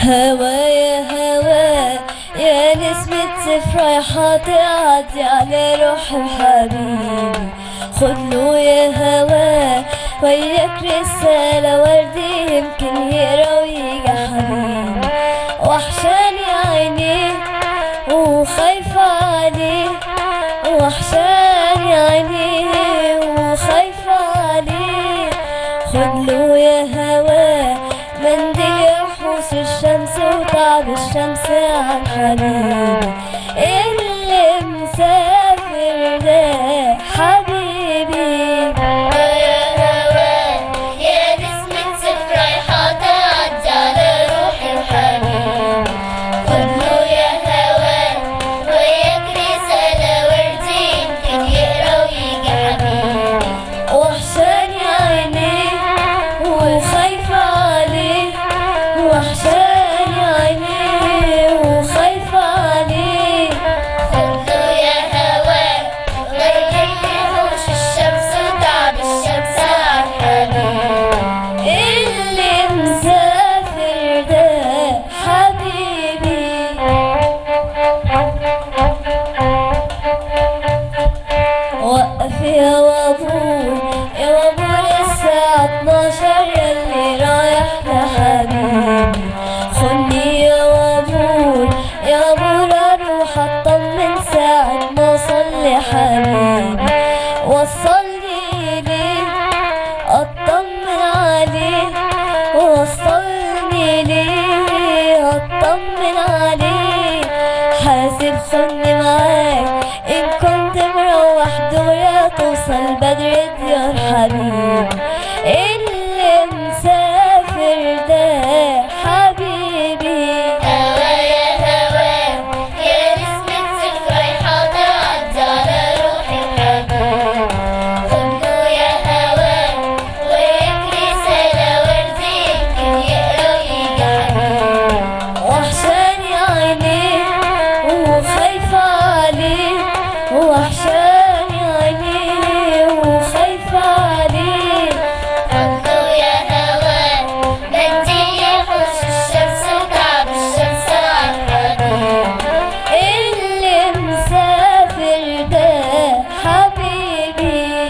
هوا يا هوا يا نسمة صفر رايحة تعدي على روح حبيبي خد له يا هوا وياك رسالة وردي يمكن يقرا ويجي حبيبي وحشاني عينيه وخايفة عليه وحشاني عينيه وخايفة عليه خد له يا هوا منديل يحوس الشمس وتعب الشمس عن حبيبي اللي مسافر ده حبيبي يا هوا يا نسمة صفر رايحة تعدي على روحي وحبيبي خدله يا هوا وياك رسالة وردي يمكن يقرا ويجي حبيبي وحشاني عينيه وخايفة عليه وحشاني عينيه وخايفة عليه خدله يا هوا وياك يحوش الشمس وتعب الشمس عن حبيبي اللي مسافر ده حبيبي وقف يا وابور يا وابور الساعة 12 يلي رايح لحبيبي خلني يا وابور يا وابور اروح اطمن ساعة ما اوصل لحبيبي وصلني ليه اطمن عليه وصلني ليه اطمن عليه حاسب خدني معاك ان كنت مروح دورة توصل بدري ديار حبيبي اللي مسافر ده حبيبي هوا يا هوا يا نسمة صفر رايحة تعدي على روحي وحبيبي خدله يا هوا وياك رسالة وردي يمكن يقرا ويجي حبيبي وحشاني عينيه وخايفة عليه وحشاني عينيه وخايفة عليه خدله يا هوا منديل يحوش الشمس وتعب الشمس عن حبيبي اللي مسافر ده حبيبي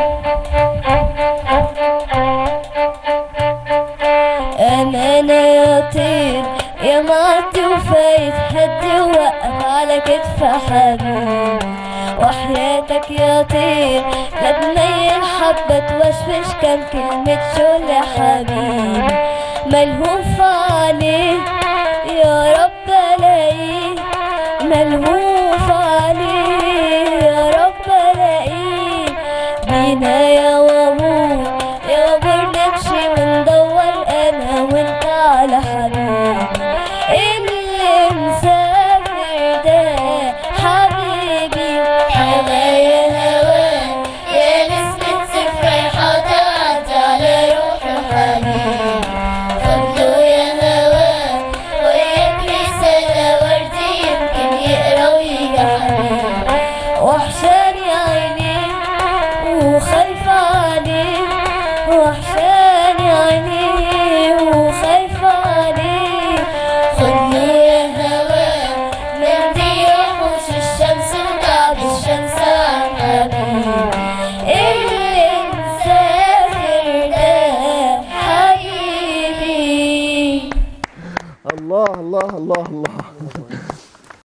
أمانة يا طير يا معدي وفايت هدي ووقف على كتف حبيبي وحياتك يا طير لا تميل حبة توشوش كام كلمة شغل يا حبيبي ملهوف عليه يا رب الاقيه ملهوف عليه يا رب الاقيه بينا يا وابور يا وابور نمشي وندور انا وانت على حبيبي اللي مسافر ده حبيبي هوا يا هوا يا نسمة صفر رايحة تعدي على روحي وحبيبي خدله يا هوا وياك رسالة وردي يمكن يقرا ويجي حبيبي وحشاني عينيه وخايفة عليه وحشاني عينيه وخايفة عليه خدله يا هوا منديل يحوش الشمس وتعب الشمس عن حبيبي اللي مسافر ده حبيبي الله الله الله الله